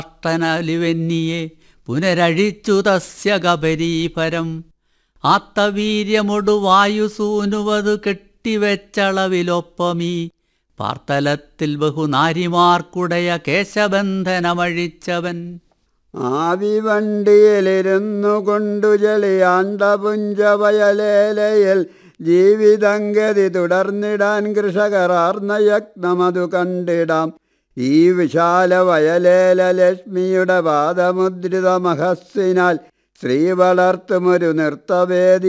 ധൃതരാഷ്ട്രനലിവെന്നിയെ പുനരഴിച്ചു തസ്യ കപരീപരം ആത്തവീര്യമൊടു വായുസൂനുവതു കെട്ടിവെച്ചളവിലൊപ്പമീ പാർത്തലത്തിൽ ബഹുനാരിമാർക്കുടയ കേശബന്ധനമഴിച്ചവൻ ആവിവണ്ടിയിലിരുന്നു കൊണ്ടു ജളിയാണ്ട പുഞ്ചവയലേലയിൽ ജീവിതംഗതി തുടർന്നിടാൻ കൃഷകരാർന്ന യജ്ഞമതു കണ്ടിടാം ഈ വിശാല വയലേല ലക്ഷ്മിയുടെ പാദമുദ്രിത മഹസ്സിനാൽ ശ്രീ വളർത്തുമൊരു നൃത്തവേദി